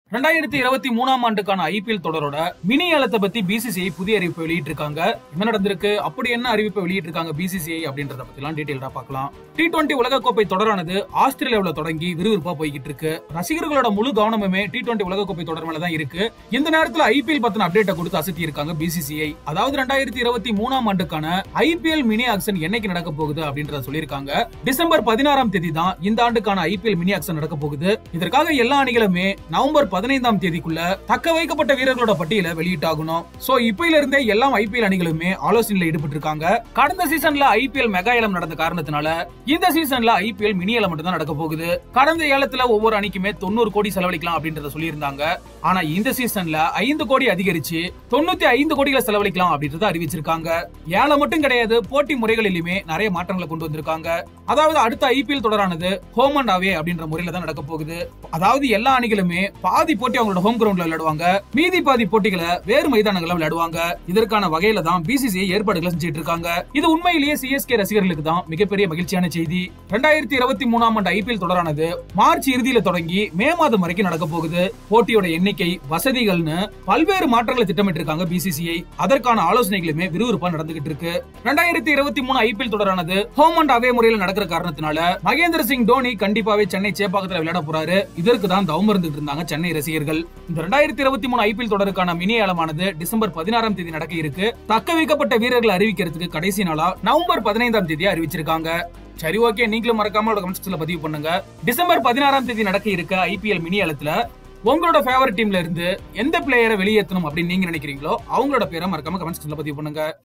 ரெண்டாயிரத்தி இருபத்தி மூணாம் ஆண்டுக்கான ஐபிஎல் தொடரோட மினி ஏலத்தை பத்தி பிசிசிஐ புதிய அறிவிப்பை வெளியிட்டு இருக்காங்க என்ன நடந்திருக்கு அப்படி என்ன அறிவிப்பை வெளியிட்டு இருக்காங்க பிசிசிஐ அப்படின்றத பத்திலாம் டீடைல்டா பார்க்கலாம் டி டுவெண்டி உலகக்கோப்பை தொடரானது ஆஸ்திரேலியாவுல தொடங்கி விறுவிறுப்பா போய்கிட்டு இருக்கு ரசிகர்களோட முழு கவனமுமே டி டுவெண்டி உலகக்கோப்பை தொடர் மேல தான் இருக்கு இந்த நேரத்துல ஐபிஎல் பத்தின அப்டேட்டை கொடுத்து அசத்தி இருக்காங்க பிசிசிஐ அதாவது ரெண்டாயிரத்தி இருபத்தி மூணாம் ஆண்டுக்கான ஐபிஎல் மினி ஆக்ஷன் என்னைக்கு நடக்க போகுது அப்படின்றத சொல்லியிருக்காங்க டிசம்பர் பதினாறாம் தேதி தான் இந்த ஆண்டுக்கான ஐபிஎல் மினி ஆக்ஷன் நடக்க போகுது இதற்காக எல்லா அணிகளுமே நவம்பர் பதினைந்தாம் தேதிக்குள்ள தக்க வைக்கப்பட்ட வீரர்களோட பட்டியலை வெளியிட்டாகணும் சோ இப்பையில இருந்தே எல்லாம் ஐபிஎல் அணிகளுமே ஆலோசனையில் ஈடுபட்டு இருக்காங்க கடந்த சீசன்ல ஐபிஎல் மெகா ஏலம் நடந்த காரணத்தினால இந்த சீசன்ல ஐபிஎல் மினி ஏலம் மட்டும் தான் நடக்க போகுது கடந்த ஏலத்துல ஒவ்வொரு அணிக்குமே தொண்ணூறு கோடி செலவழிக்கலாம் அப்படின்றத சொல்லியிருந்தாங்க ஆனா இந்த சீசன்ல ஐந்து கோடி அதிகரிச்சு தொண்ணூத்தி ஐந்து கோடிகளை செலவழிக்கலாம் அப்படின்றத அறிவிச்சிருக்காங்க ஏலம் மட்டும் கிடையாது போட்டி முறைகளிலுமே நிறைய மாற்றங்களை கொண்டு வந்திருக்காங்க அதாவது அடுத்த ஐபிஎல் தொடரானது ஹோம் அண்ட் அவே அப்படின்ற முறையில தான் நடக்க போகுது அதாவது எல்லா அணிகளுமே பாதி போட்டி அவங்களோட ஹோம் கிரவுண்ட்ல விளையாடுவாங்க மீதி பாதி போட்டிகளை வேறு மைதானங்கள்ல விளையாடுவாங்க இதற்கான வகையில தான் பிசிசிஐ ஏற்பாடுகளை செஞ்சுட்டு இருக்காங்க இது உண்மையிலேயே சிஎஸ்கே ரசிகர்களுக்கு தான் மிகப்பெரிய மகிழ்ச்சியான செய்தி ரெண்டாயிரத்தி இருபத்தி மூணாம் ஆண்டு ஐபிஎல் தொடரானது மார்ச் இறுதியில தொடங்கி மே மாதம் வரைக்கும் நடக்க போகுது போட்டியோட எண்ணிக்கை வசதிகள்னு பல்வேறு மாற்றங்களை திட்டமிட்டு இருக்காங்க பிசிசிஐ அதற்கான ஆலோசனைகளுமே விறுவிறுப்பா நடந்துகிட்டு இருக்கு ரெண்டாயிரத்தி இருபத்தி மூணு ஐபிஎல் தொடரானது ஹோம் அண்ட் அவே முறையில் நடக்கிற காரணத்தினால மகேந்திர சிங் தோனி கண்டிப்பாவே சென்னை சேப்பாக்கத்துல விளையாட போறாரு இதற்கு தான் தவம் இருந்துட்டு இருந்தாங்க சென்னை ரசிகர்கள் இந்த ரெண்டாயிரத்தி இருபத்தி மூணு ஐபிஎல் தொடருக்கான மினி ஏலமானது டிசம்பர் பதினாறாம் தேதி நடக்க இருக்கு தக்க வைக்கப்பட்ட வீரர்களை அறிவிக்கிறதுக்கு கடைசி நாளா நவம்பர் பதினைந்தாம் தேதி அறிவிச்சிருக்காங்க சரி ஓகே நீங்களும் மறக்காம கமெண்ட்ஸ்ல பதிவு பண்ணுங்க டிசம்பர் பதினாறாம் தேதி நடக்க இருக்க ஐபிஎல் மினி ஏலத்துல உங்களோட ஃபேவரட் டீம்ல இருந்து எந்த பிளேயரை வெளியேற்றணும் அப்படின்னு நீங்க நினைக்கிறீங்களோ அவங்களோட பேரை மறக்காம கமெண்ட்ஸ்ல பதிவு பண்ணுங்க